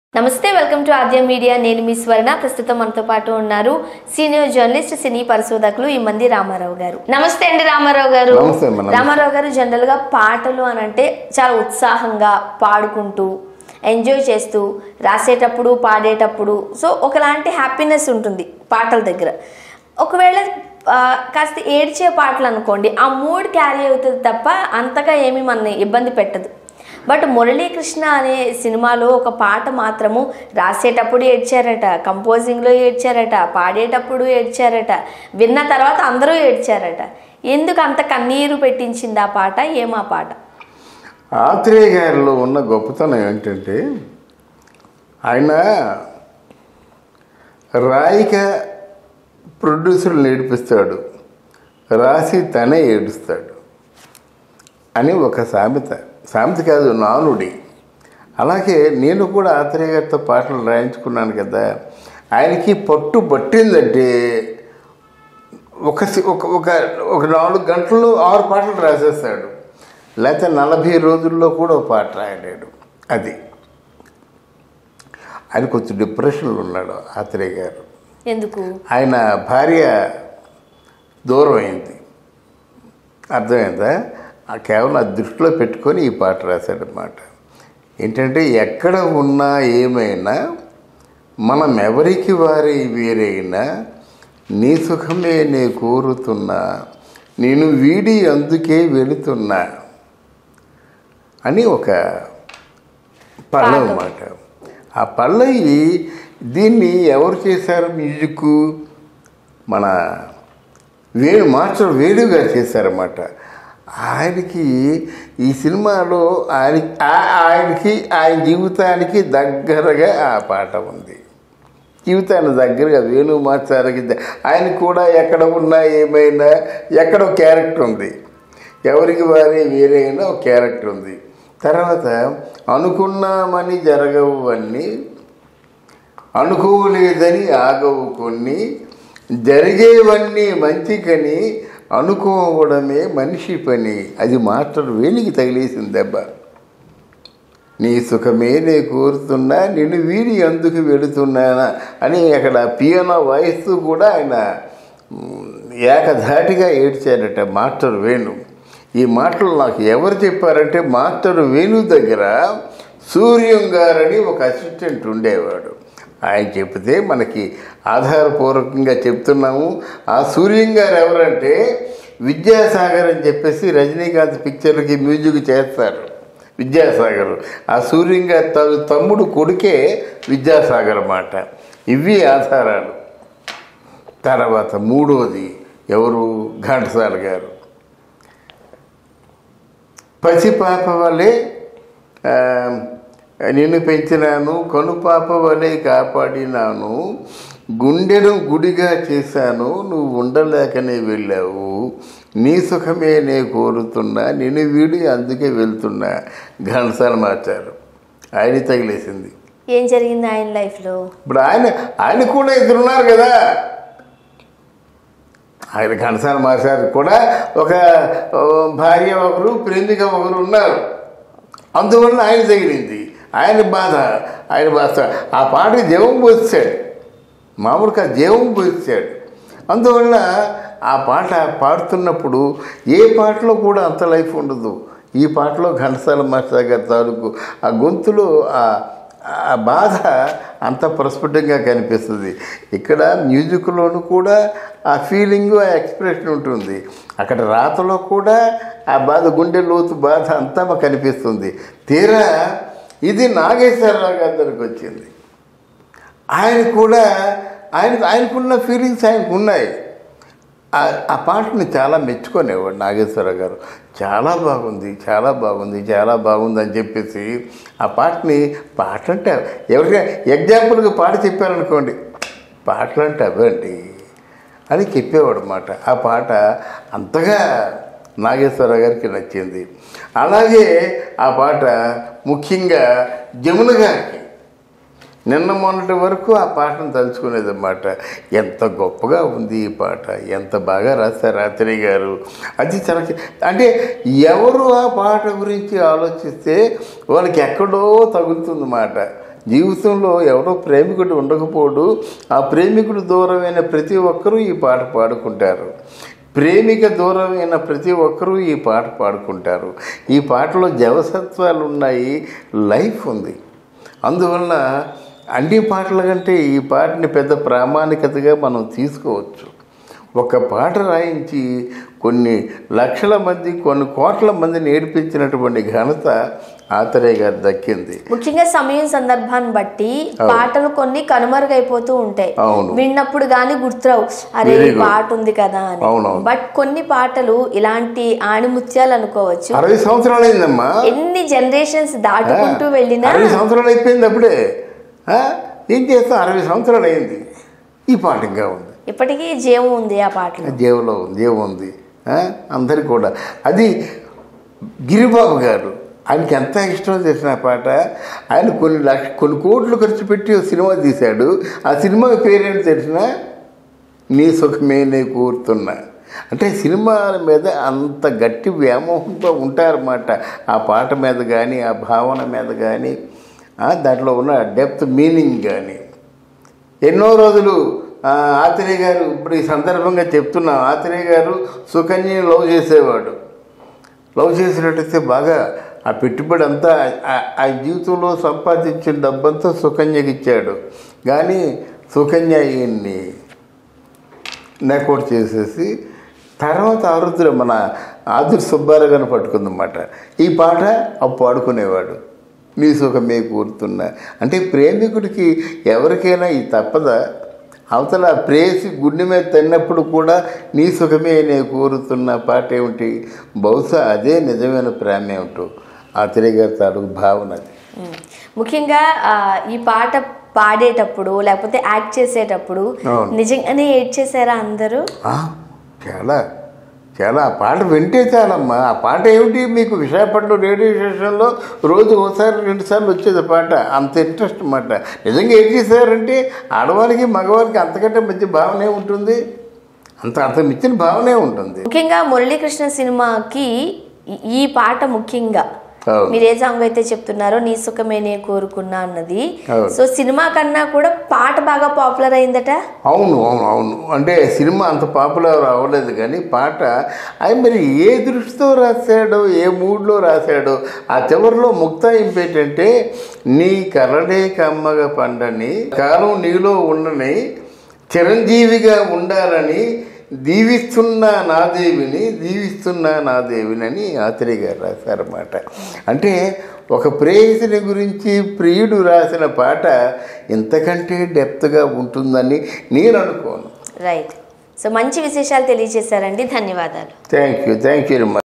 నమస్తే welcome to Aadya media నేను మీ స్వర్ణ ప్రస్తుతం మనతో పాటు ఉన్నారు సీనియర్ జర్నలిస్ట్ సినీ పరిశోధకులు ఈ మంది రామారావు గారు నమస్తే అండి రామారావు గారు నమస్తే అమ్మ, నమస్తే. రామారావు గారు జనరల్ గా పాటలు అని అంటే చాలా ఉత్సాహంగా పాడుకుంటూ ఎంజాయ్ చేస్తూ రాసేటప్పుడు పాడేటప్పుడు సో ఒకలాంటి హ్యాపీనెస్ ఉంటుంది పాటల దగ్గర ఒకవేళ ఆ, కాస్త ఏడ్చే పాటలు అనుకోండి ఆ మూడ్ క్యారీ అవుతుంది తప్ప అంతగా ఏమీ మన ఇబ్బంది పెట్టదు బట్ మురళీకృష్ణ అనే సినిమాలో ఒక పాట మాత్రము రాసేటప్పుడు ఏడ్చారట కంపోజింగ్లో ఏడ్చారట పాడేటప్పుడు ఏడ్చారట విన్న తర్వాత అందరూ ఏడ్చారట ఎందుకు అంత కన్నీరు పెట్టించింది ఆ పాట ఏమా పాట ఆత్రేయ గారిలో ఉన్న గొప్పతనం ఏంటంటే ఆయన రాయిక ప్రొడ్యూసర్లు ఏడిపిస్తాడు రాసి తనే ఏడుస్తాడు అని ఒక సామెత సామెత కాదు నానుడి అలాగే నేను కూడా ఆత్రేయ గారితో పాటలు రాయించుకున్నాను కదా ఆయనకి పట్టు పట్టిందంటే ఒక సి- ఒక ఒక ఒక నాలుగు గంటల్లో ఆరు పాటలు రాసేస్తాడు లేకపోతే నలభై రోజుల్లో కూడా ఒక పాట రాయలేడు అది ఆయన కొంచెం డిప్రెషన్లో ఉన్నాడు ఆత్రేయ గారు ఎందుకు ఆయన భార్య దూరం అయింది అర్థమైందా ఆ కేవలం ఆ దృష్టిలో పెట్టుకొని ఈ పాట రాశాడనమాట ఏంటంటే ఎక్కడ ఉన్నా ఏమైనా మనం ఎవరికి వారి వేరైనా నీ సుఖమే నే కోరుతున్నా నేను వీడి అందుకే వెళుతున్నా అని ఒక పల్లవి మాట ఆ పల్లవి దీన్ని ఎవరు చేశారు మ్యూజిక్ మన వేణు మాస్టర్ వేణు గారు చేశారన్నమాట ఆయనకి ఈ సినిమాలో ఆయన ఆ- ఆయనకి ఆయన జీవితానికి దగ్గరగా ఆ పాట ఉంది జీవితానికి దగ్గరగా వేణు మాస్టర్కి ద- ఆయన కూడా ఎక్కడ ఉన్నా ఏమైనా ఎక్కడో క్యారెక్టర్ ఉంది ఎవరికి వారే వేరైనా ఒక క్యారెక్టర్ ఉంది తర్వాత అనుకున్నామని జరగవు అన్నీ అనుకోలేదని ఆగవు కొన్ని జరిగేవన్నీ మంచికని అనుకోవడమే మనిషి పని అది మాస్టర్ వేణికి తగిలేసింది దెబ్బ నీ సుఖమే నే కోరుతున్నా నేను వీడి అందుకు వెళుతున్నానా అని అక్కడ పియానో వాయిస్తూ కూడా ఆయన మ్, ఏకధాటిగా ఏడ్చారట మాస్టర్ వేణు ఈ మాటలు నాకు ఎవరు చెప్పారంటే మాస్టర్ వేణు దగ్గర సూర్యం గారని ఒక అసిస్టెంట్ ఉండేవాడు ఆయన చెప్తే మనకి ఆధారపూర్వకంగా చెప్తున్నాము ఆ సూర్యం గారు ఎవరంటే విద్యాసాగర్ అని చెప్పేసి రజనీకాంత్ పిక్చర్కి మ్యూజిక్ చేస్తారు విద్యాసాగర్ ఆ సూర్యం గారి త- తమ్ముడు కొడుకే విద్యాసాగర్ మాట ఇవి ఆధారాలు తర్వాత మూడోది ఎవరు ఘంటసాల గారు పసిపాప వలె ఆ, నిన్ను పెంచినాను కనుపాప వలె కాపాడినాను గుండెను గుడిగా చేశాను నువ్వు ఉండలేకనే వెళ్ళావు నీ సుఖమే నే కోరుతున్నా నేను వీడి అందుకే వెళ్తున్నా ఘనసాల మార్చారు ఆయన తగిలేసింది ఏం జరిగింది ఆయన లైఫ్లో ఇప్పుడు ఆయన ఆయన కూడా ఇద్దరున్నారు కదా ఆయన ఘనసాల మాస్టర్ కూడా ఒక ఓ, భార్య ఒకరు ప్రేమిక ఒకరు ఉన్నారు అందువల్ల ఆయన తగిలింది ఆయన బాధ ఆయన బాధ ఆ పాటకి జీవం పోసాడు మామూలుగా జీవం పోసాడు అందువల్ల ఆ పాట పాడుతున్నప్పుడు ఏ పాటలో కూడా అంత లైఫ్ ఉండదు ఈ పాటలో ఘంటసాల మాస్టర్ గారి తాలూకు ఆ గొంతులో ఆ ఆ బాధ అంత ప్రస్ఫుటంగా కనిపిస్తుంది ఇక్కడ మ్యూజిక్లోను కూడా ఆ ఫీలింగు ఆ ఎక్స్ప్రెషన్ ఉంటుంది అక్కడ రాతలో కూడా ఆ బాధ గుండె లోతు బాధ అంతా మాకు కనిపిస్తుంది తీరా ఇది నాగేశ్వరరావు గారి దగ్గరికి వచ్చింది ఆయన కూడా ఆయన ఆయనకున్న ఫీలింగ్స్ ఆయనకు ఉన్నాయి ఆ- ఆ పాటని చాలా మెచ్చుకునేవాడు నాగేశ్వర గారు చాలా బాగుంది చాలా బాగుంది చాలా బాగుంది అని చెప్పేసి ఆ పాటని పాట అంటే ఎవరికైనా ఎగ్జాంపుల్గా పాట చెప్పారనుకోండి పాటలు అంటే అవండి అని చెప్పేవాడు అన్నమాట ఆ పాట అంతగా నాగేశ్వర గారికి నచ్చింది అలాగే ఆ పాట ముఖ్యంగా జమున గారికి నిన్న మొన్నటి వరకు ఆ పాటను తలుచుకునేదన్నమాట ఎంత గొప్పగా ఉంది ఈ పాట ఎంత బాగా రాశారు రాత్రి గారు అది తనకి అంటే ఎవరు ఆ పాట గురించి ఆలోచిస్తే వాళ్ళకి ఎక్కడో తగులుతుంది మాట జీవితంలో ఎవరో ప్రేమికుడు ఉండకపోడు ఆ ప్రేమికుడు దూరమైన ప్రతి ఒక్కరూ ఈ పాట పాడుకుంటారు ప్రేమిక దూరమైన ప్రతి ఒక్కరూ ఈ పాట పాడుకుంటారు ఈ పాటలో జవసత్వాలు ఉన్నాయి లైఫ్ ఉంది అందువల్ల అన్ని పాటల కంటే ఈ పాటని పెద్ద ప్రామాణికతగా మనం తీసుకోవచ్చు ఒక పాట రాయించి కొన్ని లక్షల మంది కొన్ని కోట్ల మందిని ఏడిపించినటువంటి ఘనత ఆత్రేయ గారు దక్కింది ముఖ్యంగా సమయం సందర్భాన్ని బట్టి పాటలు కొన్ని కనుమరుగైపోతూ ఉంటాయి అవును. విన్నప్పుడు గానీ గుర్తురావు అరే Very ఈ good. పాట ఉంది కదా అని అవునవును. బట్ కొన్ని పాటలు ఇలాంటి ఆణిముత్యాలు అనుకోవచ్చు అరవై సంవత్సరాలు అయిందమ్మా ఎన్ని జనరేషన్స్ దాటుకుంటూ వెళ్ళినా అరవై సంవత్సరాలు అయిపోయింది అప్పుడే ఆ? ఏం చేస్తాం అరవై సంవత్సరాలు అయింది ఈ పాట ఇంకా ఉంది ఇప్పటికీ జీవం ఉంది ఆ పాటలో జీవలో ఉంది జీవం ఉంది ఆ? అందరికి కూడా అది గిరిబాబు గారు ఆయనకి ఎంత ఇష్టమో తెలిసిన పాట ఆయన కొన్ని లక్ష కొన్ని కోట్లు ఖర్చు పెట్టి ఒక సినిమా తీశాడు ఆ సినిమా పేరేంటి తెలిసిన నీ సుఖమే నే కోరుతున్నా అంటే సినిమాల మీద అంత గట్టి వ్యామోహంతో ఉంటారన్నమాట ఆ పాట మీద కానీ ఆ భావన మీద కానీ ఆ, దాంట్లో ఉన్న డెప్త్ మీనింగ్ కానీ ఎన్నో రోజులు ఆ, ఆత్రేయ గారు ఇప్పుడు ఈ సందర్భంగా చెప్తున్నాం ఆత్రేయ గారు సుకన్యని లవ్ చేసేవాడు లవ్ చేసినట్టయితే బాగా ఆ పెట్టుబడి అంతా ఆ- ఆ జీవితంలో సంపాదించిన డబ్బంతా సుకన్యకి ఇచ్చాడు కానీ సుకన్య ఈయన్ని నెక్అవుట్ చేసేసి తర్వాత ఆరుద్ర మన ఆదుర్ సుబ్బారావు గారిని పట్టుకుందన్నమాట ఈ పాట అప్పుడు పాడుకునేవాడు నీ సుఖమే కూరుతున్నా అంటే ప్రేమికుడికి ఎవరికైనా ఈ తప్పదా అవతల ప్రేసి గుండె మీద తిన్నప్పుడు కూడా నీ సుఖమే నేను కోరుతున్న పాట ఏమిటి బహుశా అదే నిజమైన ప్రేమ ఏమిటో ఆ తిరిగారి తాలూకు భావన అది ఉమ్. ముఖ్యంగా ఆ, ఈ పాట పాడేటప్పుడు లేకపోతే యాక్ట్ చేసేటప్పుడు అవును. నిజంగానే ఏడ్ చేశారా అందరూ ఆ, చాలా చాలా ఆ పాట వింటే చాలమ్మా ఆ పాట ఏమిటి మీకు విశాఖపట్నం రేడియో స్టేషన్లో రోజు ఒకసారి రెండుసార్లు వచ్చేది ఆ పాట అంత ఇంట్రెస్ట్ అన్నమాట నిజంగా ఏం చేశారంటే ఆడవారికి మగవారికి అంతకంటే మంచి భావనే ఉంటుంది అంత అంత మించిన భావనే ఉంటుంది ముఖ్యంగా మురళీకృష్ణ సినిమాకి ఈ- ఈ పాట ముఖ్యంగా అవును. మీరు ఏ సాంగ్ అయితే చెప్తున్నారో నీ సుఖమే నే కోరుకున్నా అన్నది అవును. సో సినిమా కన్నా కూడా పాట బాగా పాపులర్ అయిందట అవును అవును అవును అంటే సినిమా అంత పాపులర్ అవ్వలేదు కానీ పాట అది మరి ఏ దృష్టితో రాశాడో ఏ మూడ్లో రాశాడో ఆ చివరిలో ముక్తాయింపు ఏంటంటే నీ కరడే కమ్మగా పండని కాలం నీలో ఉండని చిరంజీవిగా ఉండాలని దీవిస్తున్న నా దేవిని దీవిస్తున్న నా దేవిని అని ఆత్రేయ గారు రాశారన్నమాట అంటే ఒక ప్రేయసిని గురించి ప్రియుడు రాసిన పాట ఇంతకంటే డెప్త్గా ఉంటుందని నేను అనుకోను రైట్ సో మంచి విశేషాలు తెలియజేశారండి ధన్యవాదాలు thank you thank you very much